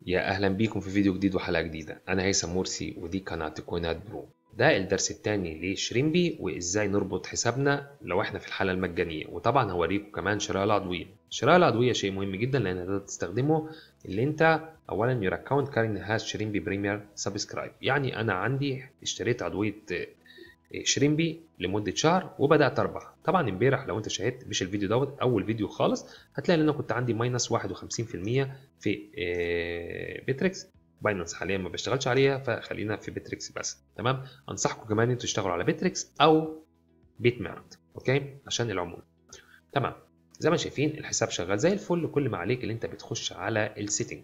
يا اهلا بيكم في فيديو جديد وحلقه جديده انا هيثم مرسي ودي قناه كوينات برو ده الدرس الثاني لشريمبي وازاي نربط حسابنا لو احنا في الحاله المجانيه وطبعا هوريكم كمان شراء العضويه شراء العضويه شيء مهم جدا لان تقدر تستخدمه اللي انت اولا يور اكونت كارين هاز شريمبي بريمير سبسكرايب يعني انا عندي اشتريت عضويه شريمبي لمده شهر وبدات اربح طبعا امبارح لو انت شاهدت مش الفيديو دوت اول فيديو خالص هتلاقي ان انا كنت عندي ماينس 51% في بيتريكس باينانس حاليا ما بشتغلش عليها فخلينا في بيتريكس بس تمام انصحكم كمان انتوا تشتغلوا على بيتريكس او بيت مارت اوكي عشان العموله تمام زي ما شايفين الحساب شغال زي الفل كل ما عليك اللي انت بتخش على السيتنج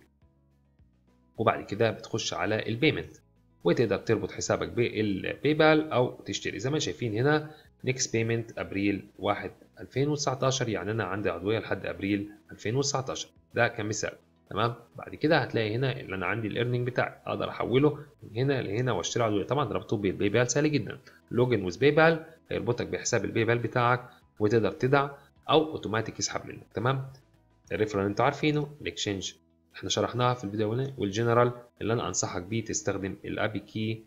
وبعد كده بتخش على البيمنت وتقدر تربط حسابك بالباي بال او تشتري زي ما شايفين هنا نيكست بيمنت ابريل 1 2019 يعني انا عندي عضويه لحد ابريل 2019 ده كمثال تمام بعد كده هتلاقي هنا اللي انا عندي الايرننج بتاعي اقدر احوله من هنا لهنا واشتري عضويه طبعا ربطه بالباي بال سهل جدا لوجن ويز باي بال هيربطك بحساب الباي بال بتاعك وتقدر تدع او اوتوماتيك يسحب منك تمام الريفرال اللي انتوا عارفينه الاكشنج احنا شرحناها في الفيديو الاولاني والجنرال اللي انا انصحك بيه تستخدم الابي كي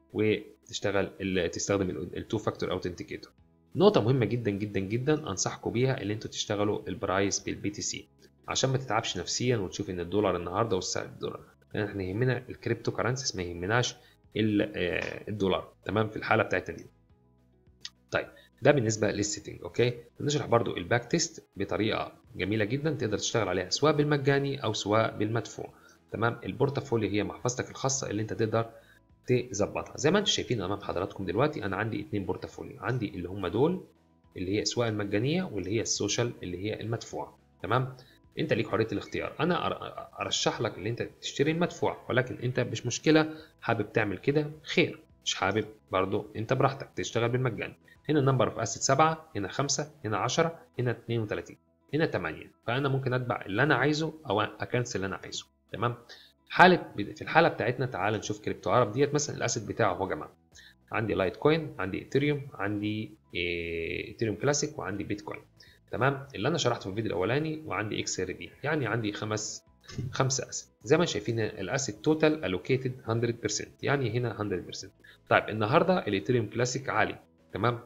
وتشتغل تستخدم التو فاكتور اوثنتيكيتور نقطة مهمة جدا جدا جدا انصحكم بيها اللي انتوا تشتغلوا البرايس بالبي تي سي عشان ما تتعبش نفسيا وتشوف ان الدولار النهارده والسعر الدولار لان احنا يهمنا الكريبتو كرنسيز ما يهمناش الدولار تمام في الحالة بتاعتنا دي طيب ده بالنسبه للسيتنج اوكي بنشرح برضو الباك تيست بطريقه جميله جدا تقدر تشتغل عليها سواء بالمجاني او سواء بالمدفوع تمام البورتفوليو هي محفظتك الخاصه اللي انت تقدر تظبطها زي ما انتم شايفين امام حضراتكم دلوقتي انا عندي اتنين بورتفوليو عندي اللي هم دول اللي هي سواء المجانيه واللي هي السوشيال اللي هي المدفوعه تمام انت ليك حريه الاختيار انا ارشح لك ان انت تشتري المدفوع ولكن انت مش مشكله حابب تعمل كده خير مش حابب برضو انت براحتك تشتغل بالمجان هنا النمبر اوف اسيت 7 هنا 5 هنا 10 هنا 32 هنا 8 فانا ممكن اتبع اللي انا عايزه او اكنسل اللي انا عايزه تمام حاله في الحاله بتاعتنا تعال نشوف كريبتو عرب ديت مثلا الاسيت بتاعه اهو يا جماعه عندي لايت كوين عندي ايثيريوم عندي ايثيريوم كلاسيك وعندي بيتكوين تمام اللي انا شرحته في الفيديو الاولاني وعندي اكس ار بي يعني عندي خمس خمسة اسيت زي ما شايفين الاسيت توتال الوكيتد 100% يعني هنا 100% طيب النهارده الايثيريوم كلاسيك عالي تمام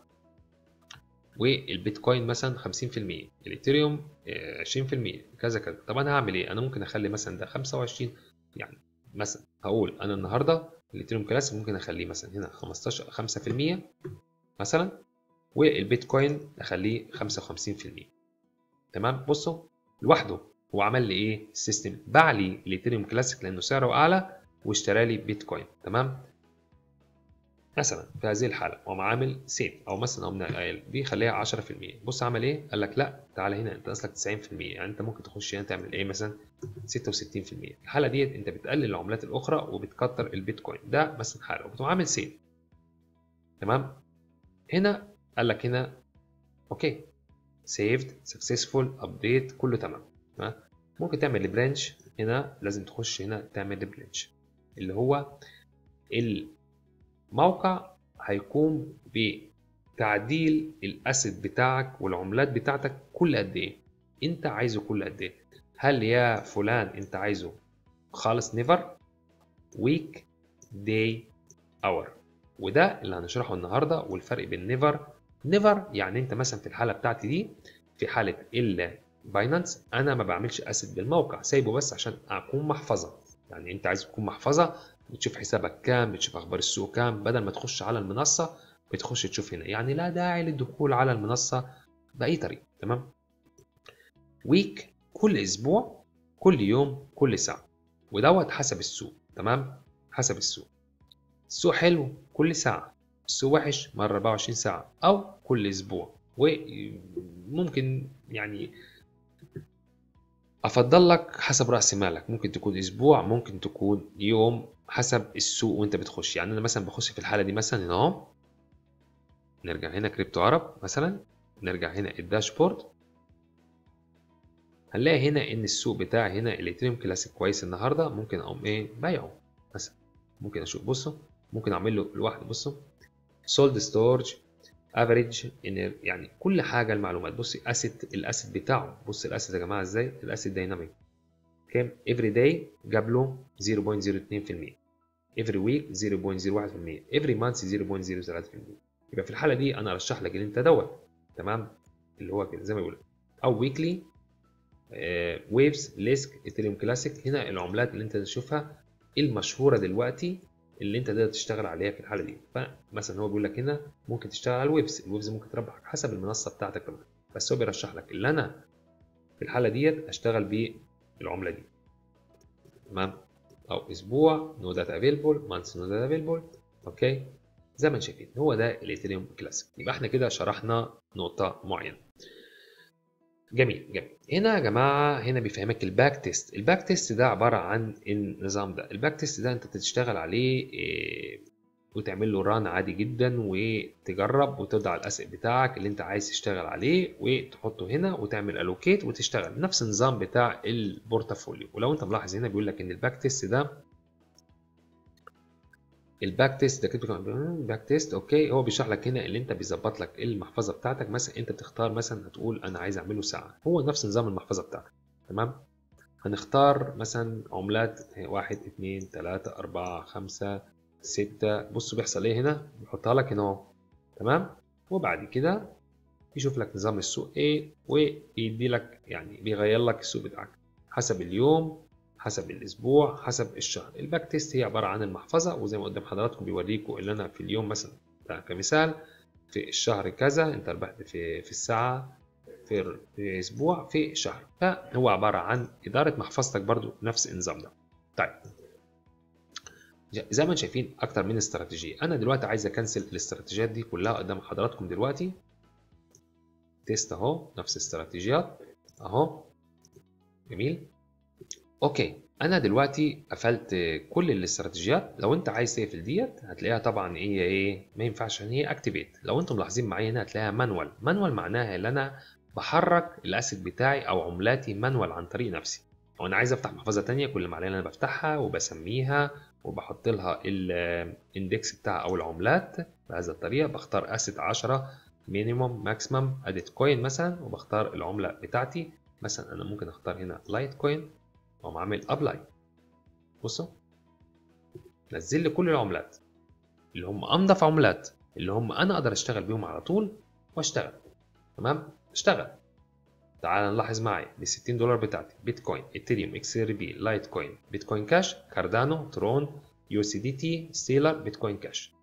والبيتكوين مثلا 50% الايثيريوم 20% كذا كذا طب انا هعمل ايه انا ممكن اخلي مثلا ده 25 يعني مثلا هقول انا النهارده الايثيريوم كلاسيك ممكن اخليه مثلا هنا 15 5% مثلا والبيتكوين اخليه 55% تمام بصوا لوحده هو عمل لي ايه السيستم باع لي الايثيريوم كلاسيك لانه سعره اعلى واشترى لي بيتكوين تمام مثلا في هذه الحاله هو عامل سيف او مثلا قمنا قايل بيخليها 10% بص عمل ايه قال لك لا تعالى هنا انت اصلك 90% يعني انت ممكن تخش هنا تعمل ايه مثلا 66% الحاله ديت انت بتقلل العملات الاخرى وبتكتر البيتكوين ده مثلا حاله وبتقوم عامل سيف تمام هنا قال لك هنا اوكي سيفد سكسسفول ابديت كله تمام ممكن تعمل برانش هنا لازم تخش هنا تعمل برانش اللي هو الموقع هيقوم بتعديل الاسيد بتاعك والعملات بتاعتك كل قد ايه انت عايزه كل قد ايه هل يا فلان انت عايزه خالص نيفر ويك داي اور وده اللي هنشرحه النهارده والفرق بين نيفر نيفر يعني انت مثلا في الحاله بتاعتي دي في حاله باينانس انا ما بعملش اسيد بالموقع سايبه بس عشان اكون محفظه يعني انت عايز تكون محفظه بتشوف حسابك كام بتشوف اخبار السوق كام بدل ما تخش على المنصه بتخش تشوف هنا يعني لا داعي للدخول على المنصه باي طريقه تمام ويك كل اسبوع كل يوم كل ساعه ودوت حسب السوق تمام حسب السوق السوق حلو كل ساعه السوق وحش مره 24 ساعه او كل اسبوع وممكن يعني افضل لك حسب راس مالك ممكن تكون اسبوع ممكن تكون يوم حسب السوق وانت بتخش يعني انا مثلا بخش في الحاله دي مثلا هنا اهو نرجع هنا كريبتو عرب مثلا نرجع هنا الداشبورد هنلاقي هنا ان السوق بتاعي هنا الاثريوم كلاسيك كويس النهارده ممكن اقوم ايه بايعه مثلا ممكن اشوف بصوا ممكن اعمل له لوحده بصوا سولد ستورج افريج يعني كل حاجه المعلومات بصي اسيت الاسيت بتاعه بص الاسيت يا جماعه ازاي الاسيت دايناميك كام every day جاب له 0.02% every week 0.01% every month 0.03% يبقى في الحاله دي انا ارشح لك اللي انت دوت تمام اللي هو كده زي ما بيقول او ويكلي ويفز ليسك ايثيريوم كلاسيك هنا العملات اللي انت تشوفها المشهوره دلوقتي اللي انت تقدر تشتغل عليها في الحاله دي فمثلا هو بيقول لك هنا ممكن تشتغل على الويفز الويفز ممكن تربحك حسب المنصه بتاعتك كمان بس هو بيرشح لك اللي انا في الحاله ديت اشتغل بالعمله دي تمام او اسبوع نو داتا افيلبل مانث نو داتا افيلبل اوكي زي ما انتم شايفين هو ده الايثيريوم كلاسيك يبقى احنا كده شرحنا نقطه معينه جميل جميل هنا يا جماعه هنا بيفهمك الباك تيست الباك تيست ده عباره عن النظام ده الباك تيست ده انت تشتغل عليه إيه وتعمل له ران عادي جدا وتجرب وتضع الاسئله بتاعك اللي انت عايز تشتغل عليه وتحطه هنا وتعمل الوكيت وتشتغل نفس النظام بتاع البورتفوليو ولو انت ملاحظ هنا بيقول لك ان الباك تيست ده الباك تيست ده كده باك تيست اوكي هو بيشرح لك هنا اللي انت بيظبط لك المحفظه بتاعتك مثلا انت بتختار مثلا هتقول انا عايز اعمله ساعه هو نفس نظام المحفظه بتاعتك تمام هنختار مثلا عملات واحد اتنين تلاتة أربعة خمسة ستة بصوا بيحصل ايه هنا بيحطها لك هنا اهو تمام وبعد كده يشوف لك نظام السوق ايه ويدي لك يعني بيغير لك السوق بتاعك حسب اليوم حسب الاسبوع حسب الشهر الباك تيست هي عباره عن المحفظه وزي ما قدام حضراتكم بيوريكم اللي انا في اليوم مثلا كمثال في الشهر كذا انت ربحت في في الساعه في في اسبوع في شهر فهو عباره عن اداره محفظتك برضو نفس النظام ده طيب زي ما انتم شايفين اكتر من استراتيجيه انا دلوقتي عايز اكنسل الاستراتيجيات دي كلها قدام حضراتكم دلوقتي تيست اهو نفس الاستراتيجيات اهو جميل اوكي انا دلوقتي قفلت كل الاستراتيجيات لو انت عايز تقفل ديت هتلاقيها طبعا هي ايه ما ينفعش ان هي اكتيفيت لو انتم ملاحظين معايا هنا هتلاقيها مانوال مانوال معناها ان انا بحرك الاسيت بتاعي او عملاتي مانوال عن طريق نفسي او انا عايز افتح محفظه تانية كل ما عليا انا بفتحها وبسميها وبحط لها الاندكس بتاعها او العملات بهذه الطريقه بختار اسيت 10 مينيموم ماكسيمم اديت كوين مثلا وبختار العمله بتاعتي مثلا انا ممكن اختار هنا لايت كوين واقوم عامل ابلاي بصوا نزل لي كل العملات اللي هم انضف عملات اللي هم انا اقدر اشتغل بيهم على طول واشتغل تمام اشتغل تعال نلاحظ معايا ب 60 دولار بتاعتي بيتكوين ايثيريوم اكس ار بي لايت كوين بيتكوين كاش كاردانو ترون يو سي دي تي ستيلر بيتكوين كاش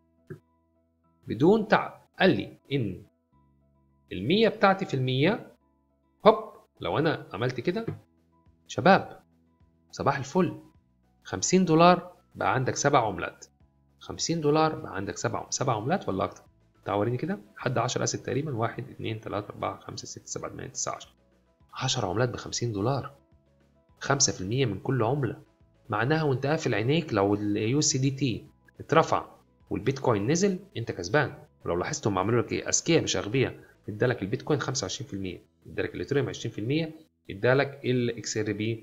بدون تعب قال لي ان المية بتاعتي في المية هوب لو انا عملت كده شباب صباح الفل 50 دولار بقى عندك سبع عملات 50 دولار بقى عندك سبع سبع عملات ولا اكتر تعال وريني كده حد 10 اسد تقريبا 1 2 3 4 5 6 7 8 9 10 10 عملات ب 50 دولار 5% من كل عمله معناها وانت قافل عينيك لو اليو سي دي تي اترفع والبيتكوين نزل انت كسبان ولو لاحظت هم عملوا لك ايه اذكياء مش اغبياء ادالك البيتكوين 25% ادالك الاثيريوم 20% ادالك الاكس ار بي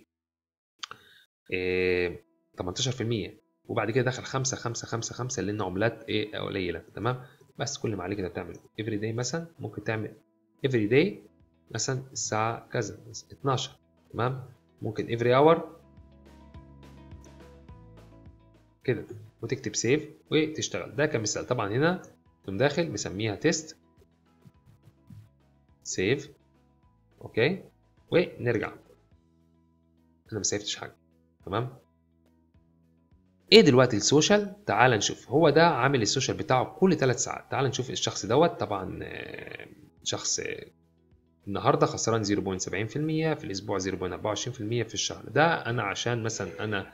18% وبعد كده دخل 5 5 5 5 لان عملات ايه قليله تمام بس كل ما عليك انك تعمل افري داي مثلا ممكن تعمل افري داي مثلا الساعه كذا 12 تمام ممكن افري اور كده وتكتب سيف وتشتغل ده كمثال طبعا هنا تقوم داخل مسميها تيست سيف اوكي ونرجع انا ما سيفتش حاجه تمام ايه دلوقتي السوشيال تعال نشوف هو ده عامل السوشيال بتاعه كل 3 ساعات تعال نشوف الشخص دوت طبعا شخص النهارده خسران 0.70% في الاسبوع 0.24% في الشهر ده انا عشان مثلا انا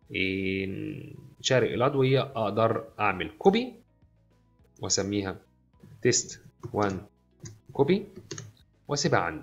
شاري الادويه اقدر اعمل كوبي واسميها تيست 1 كوبي واسيبها عندي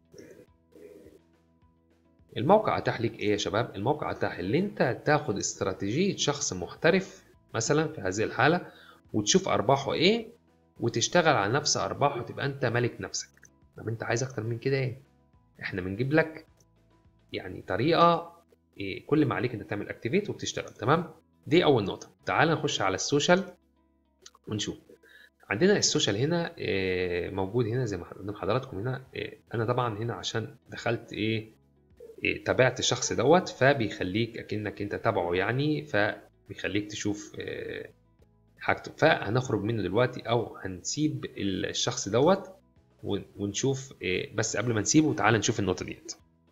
الموقع اتاح لك ايه يا شباب الموقع اتاح اللي انت تاخد استراتيجيه شخص محترف مثلا في هذه الحاله وتشوف ارباحه ايه وتشتغل على نفس ارباحه تبقى انت ملك نفسك طب انت عايز اكتر من كده ايه احنا بنجيب لك يعني طريقه إيه كل ما عليك انت تعمل اكتيفيت وبتشتغل تمام دي اول نقطه تعال نخش على السوشيال ونشوف عندنا السوشيال هنا إيه موجود هنا زي ما قدام حضراتكم هنا إيه انا طبعا هنا عشان دخلت ايه إيه، تابعت الشخص دوت فبيخليك اكنك انت تابعه يعني فبيخليك تشوف إيه، حاجته فهنخرج منه دلوقتي او هنسيب الشخص دوت ونشوف إيه، بس قبل ما نسيبه تعال نشوف النقطه ديت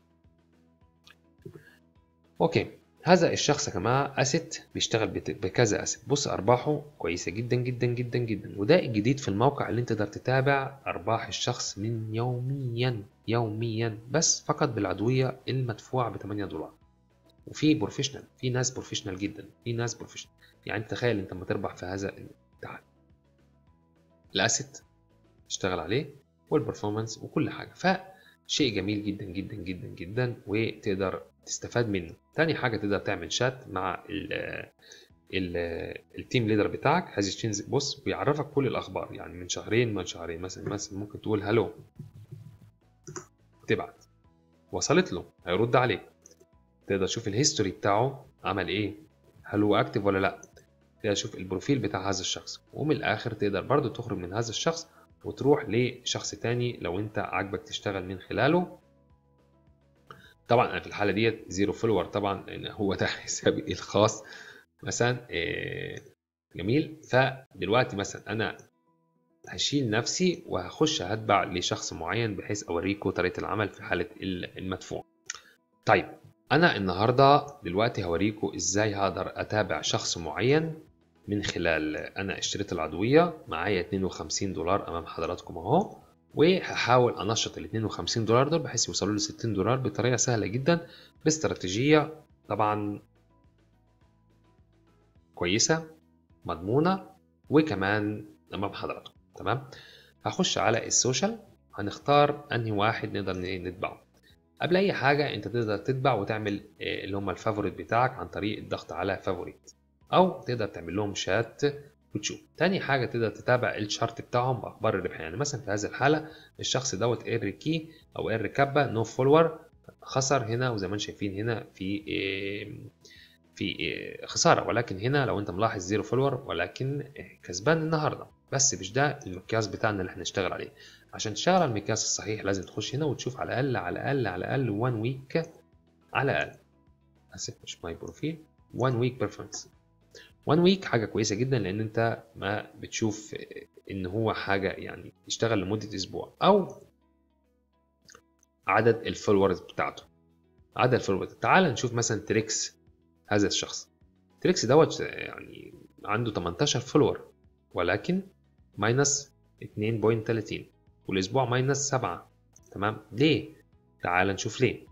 اوكي هذا الشخص يا جماعه اسيت بيشتغل بكذا اسيت بص ارباحه كويسه جدا جدا جدا جدا وده الجديد في الموقع اللي انت تقدر تتابع ارباح الشخص من يوميا يوميا بس فقط بالعضويه المدفوعه ب 8 دولار وفي بروفيشنال في ناس بروفيشنال جدا في ناس بروفيشنال يعني تخيل انت لما تربح في هذا تعال الاسيت اشتغل عليه والبرفورمانس وكل حاجه فشيء جميل جدا جدا جدا جدا وتقدر تستفاد منه تاني حاجه تقدر تعمل شات مع ال ال التيم ليدر بتاعك هذا تشينز بص بيعرفك كل الاخبار يعني من شهرين من شهرين مثلا مثلا ممكن تقول هلو تبعت وصلت له هيرد عليك تقدر تشوف الهيستوري بتاعه عمل ايه هل هو اكتف ولا لا تقدر تشوف البروفيل بتاع هذا الشخص ومن الاخر تقدر برضو تخرج من هذا الشخص وتروح لشخص تاني لو انت عاجبك تشتغل من خلاله طبعا انا في الحاله ديت زيرو فولور طبعا لان هو ده حسابي الخاص مثلا آه، جميل فدلوقتي مثلا انا هشيل نفسي وهخش هتبع لشخص معين بحيث اوريكم طريقه العمل في حاله المدفوع طيب انا النهارده دلوقتي هوريكم ازاي هقدر اتابع شخص معين من خلال انا اشتريت العضويه معايا 52 دولار امام حضراتكم اهو وهحاول انشط ال 52 دولار دول بحيث يوصلوا لي 60 دولار بطريقه سهله جدا باستراتيجيه طبعا كويسه مضمونه وكمان امام حضراتكم تمام هخش على السوشيال هنختار انهي واحد نقدر نتبعه قبل اي حاجه انت تقدر تتبع وتعمل آه، اللي هم الفافوريت بتاعك عن طريق الضغط على فافوريت او تقدر تعمل لهم شات وتشوف تاني حاجة تقدر تتابع الشارت بتاعهم بأخبار الربح يعني مثلا في هذه الحالة الشخص دوت ار كي أو ار كابا نو فولور خسر هنا وزي ما انتم شايفين هنا في في خسارة ولكن هنا لو انت ملاحظ زيرو فولور ولكن كسبان النهاردة بس مش ده المقياس بتاعنا اللي احنا نشتغل عليه عشان تشتغل على المقياس الصحيح لازم تخش هنا وتشوف على الأقل على الأقل على الأقل 1 ويك على الأقل آسف مش ماي بروفيل 1 ويك بيرفورمانس وان ويك حاجه كويسه جدا لان انت ما بتشوف ان هو حاجه يعني يشتغل لمده اسبوع او عدد الفولورز بتاعته عدد الفولورز تعال نشوف مثلا تريكس هذا الشخص تريكس دوت يعني عنده 18 فولور ولكن ماينس 2.30 والاسبوع ماينس 7 تمام ليه تعال نشوف ليه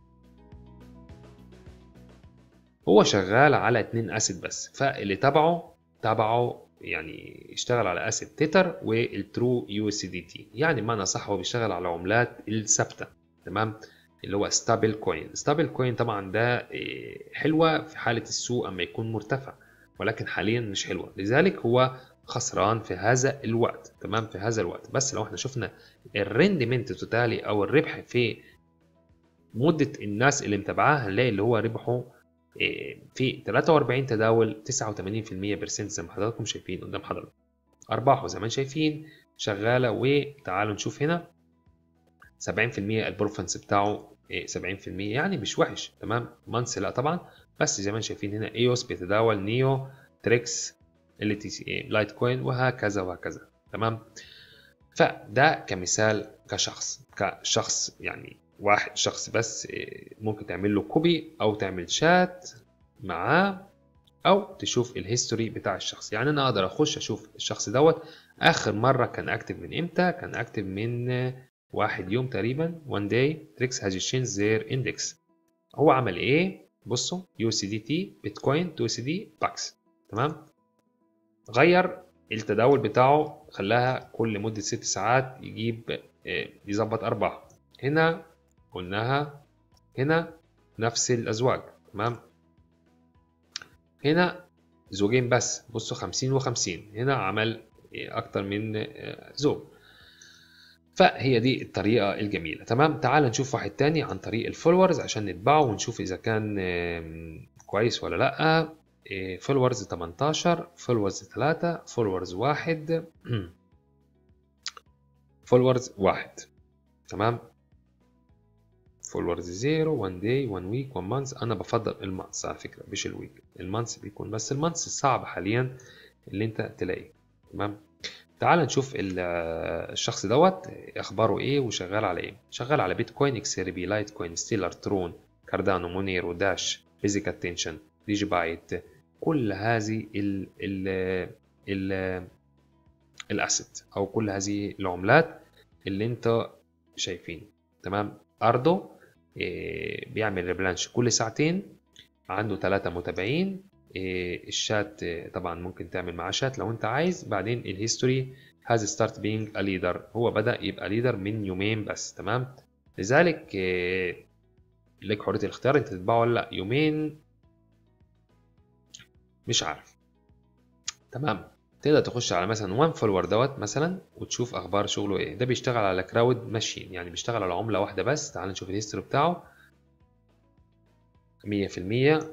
هو شغال على اتنين اسيد بس فاللي تبعه تبعه يعني يشتغل على اسيد تيتر والترو يو اس دي تي يعني بمعنى صح هو بيشتغل على العملات الثابته تمام اللي هو ستابل كوين ستابل كوين طبعا ده إيه، حلوه في حاله السوق اما يكون مرتفع ولكن حاليا مش حلوه لذلك هو خسران في هذا الوقت تمام في هذا الوقت بس لو احنا شفنا الريندمنت توتالي او الربح في مده الناس اللي متابعاه هنلاقي اللي هو ربحه إيه، في 43 تداول 89% برسنت زي ما حضراتكم شايفين قدام حضراتكم ارباحه زي ما شايفين شغاله وتعالوا نشوف هنا 70% البروفنس بتاعه 70% إيه، يعني مش وحش تمام مانس لا طبعا بس زي ما شايفين هنا ايوس بيتداول نيو تريكس ال تي سي لايت كوين وهكذا وهكذا تمام فده كمثال كشخص كشخص يعني واحد شخص بس إيه، ممكن تعمل له كوبي او تعمل شات معاه او تشوف الهيستوري بتاع الشخص يعني انا اقدر اخش اشوف الشخص دوت اخر مره كان اكتف من امتى كان اكتف من واحد يوم تقريبا one day tricks has changed their index هو عمل ايه بصوا USDT بيتكوين تو دي باكس تمام غير التداول بتاعه خلاها كل مدة ست ساعات يجيب إيه، يظبط أرباح هنا قلناها هنا نفس الأزواج تمام هنا زوجين بس بصوا خمسين وخمسين هنا عمل أكتر من آه، زوج فهي دي الطريقة الجميلة تمام تعال نشوف واحد تاني عن طريق الفولورز عشان نتبعه ونشوف إذا كان كويس ولا لأ فولورز 18 فولورز 3 فولورز 1 فولورز 1 تمام فولورز زيرو 1 داي 1 ويك 1 مانث انا بفضل المانث على فكره مش الويك المانث بيكون بس المانث صعب حاليا اللي انت تلاقيه تمام تعال نشوف الشخص دوت اخباره ايه وشغال على ايه شغال على بيتكوين اكس ار بي لايت كوين ستيلر ترون كاردانو مونيرو داش بيزيك اتنشن ديجي بايت كل هذه ال ال ال الاسيت او كل هذه العملات اللي انت شايفين تمام اردو إيه بيعمل ريبلانش كل ساعتين عنده ثلاثة متابعين إيه الشات طبعا ممكن تعمل معاه شات لو انت عايز بعدين الهيستوري هاز ستارت بينج ا ليدر هو بدا يبقى ليدر من يومين بس تمام لذلك إيه لك حريه الاختيار انت تتبعه ولا لا يومين مش عارف تمام تقدر تخش على مثلا وان فولور دوت مثلا وتشوف اخبار شغله ايه ده بيشتغل على كراود ماشين يعني بيشتغل على عمله واحده بس تعال نشوف الهيستوري بتاعه 100% 100%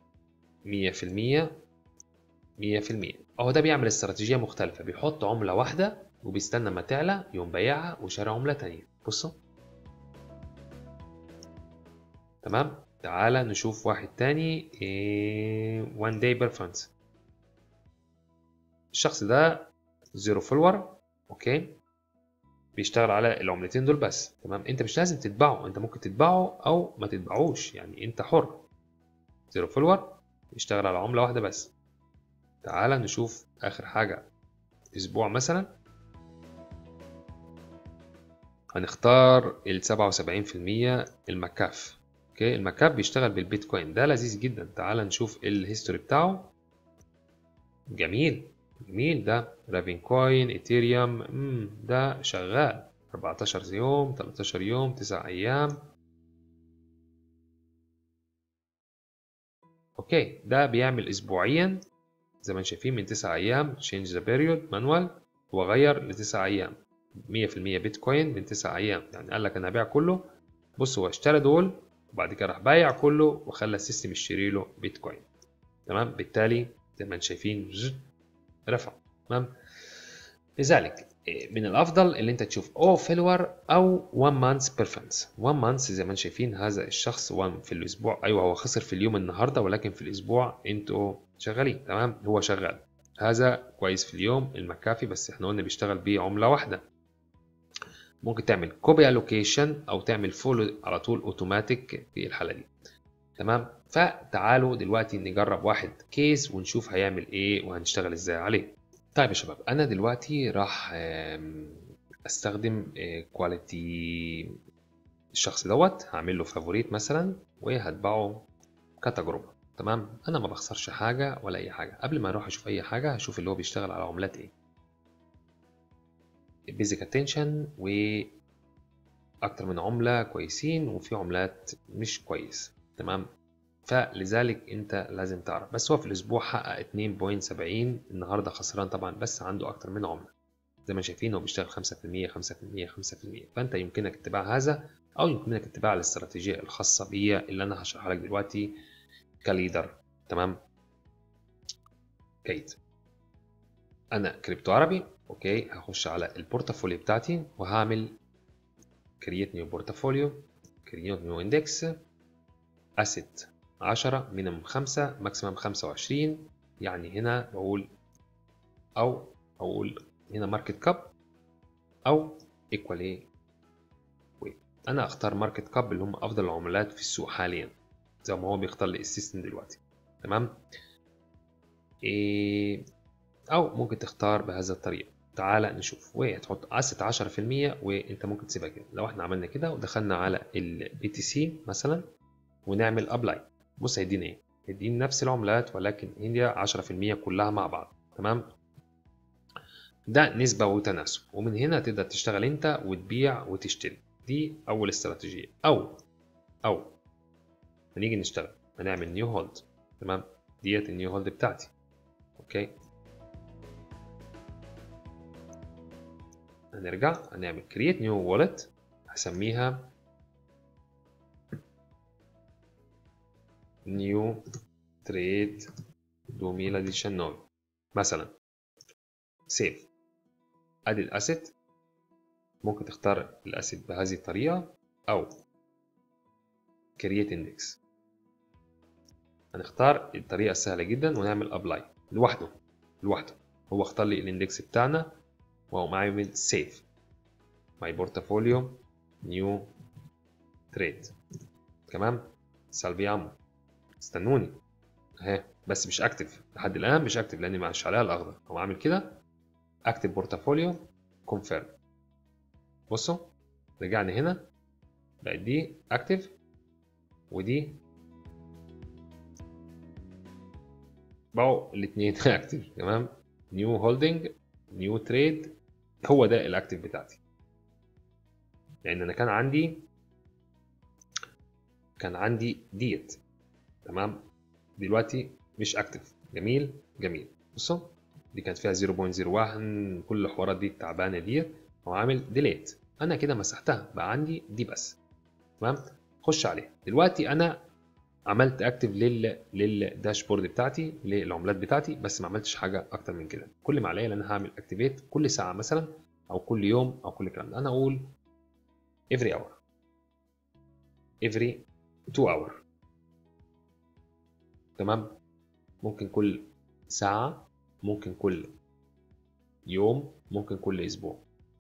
100% اهو ده بيعمل استراتيجيه مختلفه بيحط عمله واحده وبيستنى ما تعلى يقوم بايعها وشاري عمله تانية بصوا تمام تعال نشوف واحد تاني إيه one day performance الشخص ده زيرو فولور اوكي بيشتغل على العملتين دول بس تمام انت مش لازم تتبعه انت ممكن تتبعه او ما تتبعوش يعني انت حر زيرو فولور بيشتغل على عملة واحدة بس تعال نشوف اخر حاجة اسبوع مثلا هنختار ال 77% المكاف اوكي المكاف بيشتغل بالبيتكوين ده لذيذ جدا تعال نشوف الهيستوري بتاعه جميل جميل ده رافين كوين ايثيريوم امم ده شغال 14 يوم 13 يوم 9 ايام اوكي ده بيعمل اسبوعيا زي ما شايفين من 9 ايام change the period manual هو غير ل 9 ايام 100% بيتكوين من 9 ايام يعني قال لك انا هبيع كله بص هو اشترى دول وبعد كده راح بايع كله وخلى السيستم يشتري له بيتكوين تمام بالتالي زي ما انتم شايفين رفع تمام لذلك من الافضل اللي انت تشوف او فيلور او 1 مانث بيرفورمانس 1 مانث زي ما انتم شايفين هذا الشخص 1 في الاسبوع ايوه هو خسر في اليوم النهارده ولكن في الاسبوع انتوا شغالين تمام هو شغال هذا كويس في اليوم المكافي بس احنا قلنا بيشتغل بعمله واحده ممكن تعمل كوبي الوكيشن او تعمل فولو على طول اوتوماتيك في الحاله دي تمام فتعالوا دلوقتي نجرب واحد كيس ونشوف هيعمل ايه وهنشتغل ازاي عليه طيب يا شباب انا دلوقتي راح استخدم كواليتي الشخص دوت هعمل له فافوريت مثلا وهتبعه كتجربه تمام انا ما بخسرش حاجه ولا اي حاجه قبل ما اروح اشوف اي حاجه هشوف اللي هو بيشتغل على عملات ايه بيزك اتنشن و اكتر من عمله كويسين وفي عملات مش كويس تمام فلذلك انت لازم تعرف بس هو في الاسبوع حقق 2.70 النهارده خسران طبعا بس عنده اكتر من عمله زي ما شايفين هو بيشتغل 5% 5% 5% فانت يمكنك اتباع هذا او يمكنك اتباع الاستراتيجيه الخاصه بيا اللي انا هشرحها لك دلوقتي كليدر تمام جيد انا كريبتو عربي اوكي هخش على البورتفوليو بتاعتي وهعمل كرييت نيو بورتفوليو كرييت نيو اندكس اسيت 10 مينيمم 5 ماكسيمم 25 يعني هنا بقول او اقول هنا ماركت كاب او ايكوال ايه انا اختار ماركت كاب اللي هم افضل العملات في السوق حاليا زي ما هو بيختار لي السيستم دلوقتي تمام إيه او ممكن تختار بهذا الطريقه تعالى نشوف وهتحط اسيت 10% وانت ممكن تسيبها كده لو احنا عملنا كده ودخلنا على البي تي سي مثلا ونعمل ابلاي بص هيدينا ايه هيدينا نفس العملات ولكن هي 10% كلها مع بعض تمام ده نسبة وتناسب ومن هنا تقدر تشتغل انت وتبيع وتشتري دي اول استراتيجية او او هنيجي نشتغل هنعمل نيو هولد تمام ديت النيو هولد بتاعتي اوكي هنرجع هنعمل create new wallet هسميها new trade 2019 مثلا save ادي الاسيت ممكن تختار الاسيت بهذه الطريقة او create index هنختار الطريقة السهلة جدا ونعمل apply لوحده لوحده هو اختار لي الاندكس بتاعنا وهو عامل سيف ماي بورتفوليو نيو تريد تمام سلبي عمو استنوني اهي بس مش اكتف لحد الان مش اكتف لاني مش عليها الاخضر هو عامل كده اكتف بورتفوليو كونفيرم بصوا رجعنا هنا بقت دي اكتف ودي بقوا الاثنين اكتف تمام نيو هولدنج نيو تريد هو ده الاكتف بتاعتي لان انا كان عندي كان عندي ديت تمام دلوقتي مش اكتف جميل جميل بصوا دي كانت فيها 0.01 كل الحوارات دي التعبانه ديت هو عامل ديليت انا كده مسحتها بقى عندي دي بس تمام خش عليها دلوقتي انا عملت اكتف لل للداشبورد بتاعتي للعملات بتاعتي بس ما عملتش حاجه اكتر من كده كل ما عليا ان انا هعمل اكتيفيت كل ساعه مثلا او كل يوم او كل الكلام ده انا اقول every hour every 2 hour تمام ممكن كل ساعة ممكن كل يوم ممكن كل أسبوع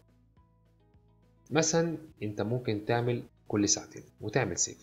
مثلا أنت ممكن تعمل كل ساعتين وتعمل سيف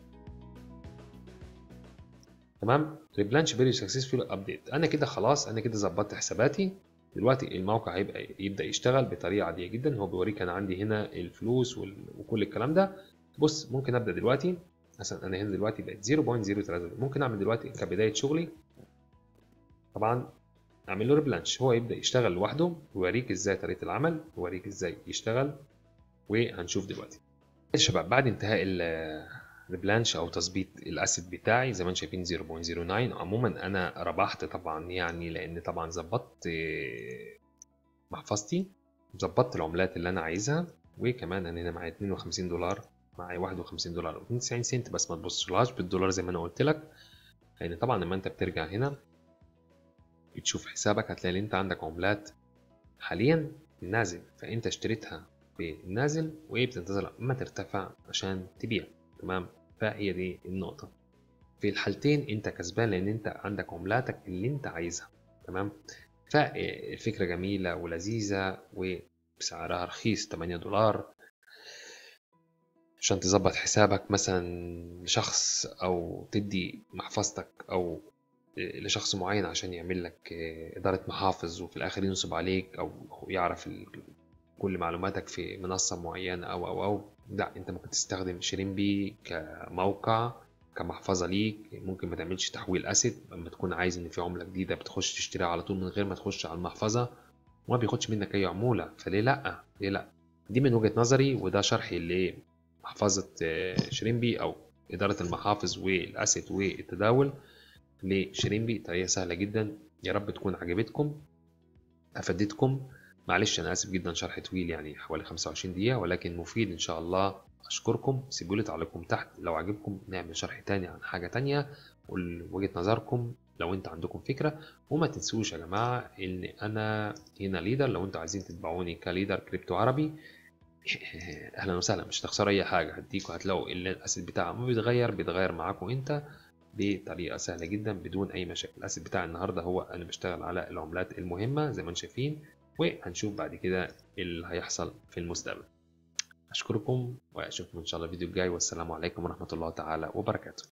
تمام ريبلانش فيري سكسسفول ابديت انا كده خلاص انا كده ظبطت حساباتي دلوقتي الموقع هيبقى يبدا يشتغل بطريقه عاديه جدا هو بيوريك انا عندي هنا الفلوس وكل الكلام ده بص ممكن ابدا دلوقتي مثلا انا هنا دلوقتي بقت 0.03 ممكن اعمل دلوقتي كبدايه شغلي طبعا اعمل له ريبلانش هو يبدا يشتغل لوحده ويوريك ازاي طريقه العمل ويوريك ازاي يشتغل وهنشوف دلوقتي يا شباب بعد انتهاء الريبلانش او تظبيط الاسيد بتاعي زي ما انتم شايفين 0.09 عموما انا ربحت طبعا يعني لان طبعا ظبطت محفظتي ظبطت العملات اللي انا عايزها وكمان انا هنا معايا 52 دولار معايا 51 دولار و 92 سنت بس ما تبصلهاش بالدولار زي ما انا قلت لك يعني طبعا لما انت بترجع هنا تشوف حسابك هتلاقي ان انت عندك عملات حاليا نازل فانت اشتريتها بالنازل وايه بتنتظر ما ترتفع عشان تبيع تمام فهي دي النقطة في الحالتين انت كسبان لان انت عندك عملاتك اللي انت عايزها تمام فالفكرة جميلة ولذيذة وسعرها رخيص 8 دولار عشان تظبط حسابك مثلا لشخص او تدي محفظتك او لشخص معين عشان يعمل لك إدارة محافظ وفي الآخر ينصب عليك أو يعرف كل معلوماتك في منصة معينة أو أو أو لا أنت ممكن تستخدم شريمبي كموقع كمحفظة ليك ممكن ما تعملش تحويل أسيد لما تكون عايز إن في عملة جديدة بتخش تشتريها على طول من غير ما تخش على المحفظة وما بياخدش منك أي عمولة فليه لأ؟ ليه لأ؟ دي من وجهة نظري وده شرحي لمحفظة شريمبي أو إدارة المحافظ والأسيد والتداول لشريمبي طريقة سهلة جدا يا رب تكون عجبتكم أفدتكم معلش أنا آسف جدا شرح طويل يعني حوالي 25 دقيقة ولكن مفيد إن شاء الله أشكركم سيبوا لي تعليقكم تحت لو عجبكم نعمل شرح تاني عن حاجة تانية وجهة نظركم لو انت عندكم فكرة وما تنسوش يا جماعة ان انا هنا ليدر لو انتوا عايزين تتبعوني كليدر كريبتو عربي اهلا وسهلا مش هتخسروا اي حاجة هديكوا هتلاقوا الاسيد بتاعه ما بيتغير بيتغير معاكم انت بطريقة سهلة جدا بدون أي مشاكل الأسد بتاع النهاردة هو أنا بشتغل على العملات المهمة زي ما انتم شايفين وهنشوف بعد كده اللي هيحصل في المستقبل أشكركم وأشوفكم إن شاء الله الفيديو الجاي والسلام عليكم ورحمة الله تعالى وبركاته